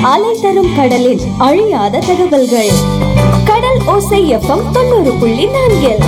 அலை தரும் கடலில் அழியாத தகவல்கள் கடல் ஓசை எஃப்எம் தொண்ணூறு புள்ளி நான்கில்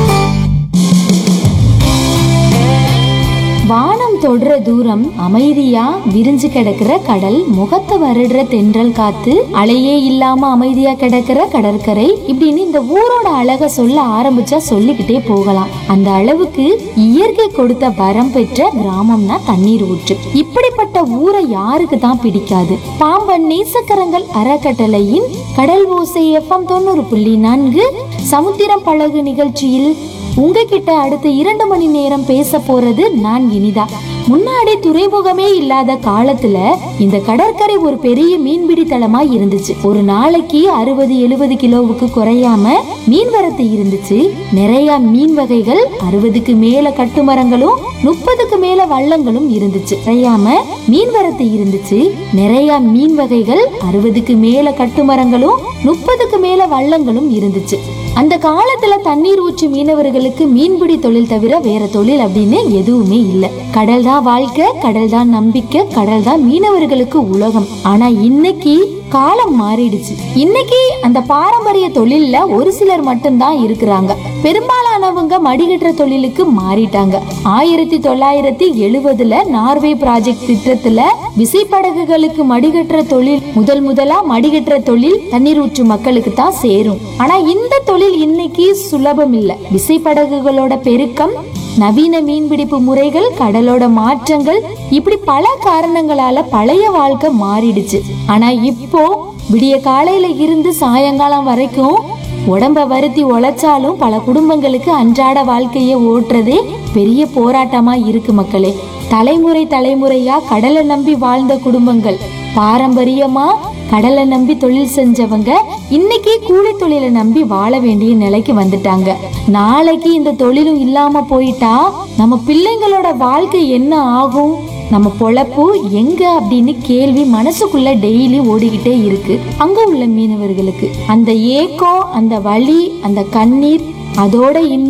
வானம் தொடுற தூரம் அமைதியா விரிஞ்சு கிடக்கிற கடல் முகத்தை வருடுற தென்றல் காத்து அலையே இல்லாம அமைதியா கிடக்கிற கடற்கரை இப்படின்னு இந்த ஊரோட அழக சொல்ல ஆரம்பிச்சா சொல்லிக்கிட்டே போகலாம் அந்த அளவுக்கு இயற்கை கொடுத்த வரம் பெற்ற கிராமம்னா தண்ணீர் ஊற்று இப்படிப்பட்ட ஊரை யாருக்கு தான் பிடிக்காது பாம்பன் நேசக்கரங்கள் அறக்கட்டளையின் கடல் ஓசை எஃப்எம் தொண்ணூறு புள்ளி நான்கு சமுத்திரம் பழகு நிகழ்ச்சியில் உங்ககிட்ட அடுத்த இரண்டு மணி நேரம் பேச போறது நான் இனிதா முன்னாடி துறைமுகமே இல்லாத காலத்துல இந்த கடற்கரை ஒரு பெரிய மீன்பிடி தளமா இருந்துச்சு ஒரு நாளைக்கு அறுபது எழுபது கிலோவுக்கு குறையாம மீன் வரத்து இருந்துச்சு நிறைய மீன் வகைகள் அறுபதுக்கு மேல கட்டுமரங்களும் முப்பதுக்கு மேல வள்ளங்களும் இருந்துச்சு குறையாம மீன் வரத்து இருந்துச்சு நிறைய மீன் வகைகள் அறுபதுக்கு மேல கட்டுமரங்களும் முப்பதுக்கு மேல வள்ளங்களும் இருந்துச்சு அந்த காலத்துல தண்ணீர் ஊற்றி மீனவர்களுக்கு மீன்பிடி தொழில் தவிர வேற தொழில் அப்படின்னு எதுவுமே இல்ல கடல் தான் வாழ்க்கை கடல் தான் நம்பிக்கை கடல் தான் மீனவர்களுக்கு உலகம் ஆனா இன்னைக்கு காலம் மாறிடுச்சு இன்னைக்கு அந்த பாரம்பரிய தொழில்ல ஒரு சிலர் மட்டும்தான் இருக்கிறாங்க பெரும்பாலானவங்க மடிகட்டுற தொழிலுக்கு மாறிட்டாங்க ஆயிரத்தி தொள்ளாயிரத்தி எழுபதுல நார்வே ப்ராஜெக்ட் திட்டத்துல விசைப்படகுகளுக்கு மடிகட்டுற தொழில் முதல் முதலா மடிகட்டுற தொழில் தண்ணீர் ஊற்று மக்களுக்கு தான் சேரும் ஆனா இந்த தொழில் இன்னைக்கு சுலபம் இல்ல விசைப்படகுகளோட பெருக்கம் நவீன மீன்பிடிப்பு முறைகள் கடலோட மாற்றங்கள் இப்படி பல காரணங்களால பழைய வாழ்க்கை மாறிடுச்சு ஆனா இப்போ விடிய காலையில இருந்து சாயங்காலம் வரைக்கும் உடம்ப வருத்தி உழைச்சாலும் பல குடும்பங்களுக்கு அன்றாட வாழ்க்கையை ஓட்டுறதே பெரிய போராட்டமா இருக்கு மக்களே தலைமுறை தலைமுறையா கடலை நம்பி வாழ்ந்த குடும்பங்கள் பாரம்பரியமா கடலை நம்பி தொழில் செஞ்சவங்க இன்னைக்கு கூலி தொழிலை நம்பி வாழ வேண்டிய நிலைக்கு வந்துட்டாங்க நாளைக்கு இந்த தொழிலும் இல்லாம போயிட்டா நம்ம பிள்ளைங்களோட வாழ்க்கை என்ன ஆகும் நம்ம பொழப்பு எங்க அப்படின்னு கேள்வி மனசுக்குள்ள டெய்லி ஓடிக்கிட்டே இருக்கு அங்க உள்ள மீனவர்களுக்கு அந்த ஏக்கம் அந்த வலி அந்த கண்ணீர் அதோட இன்னும்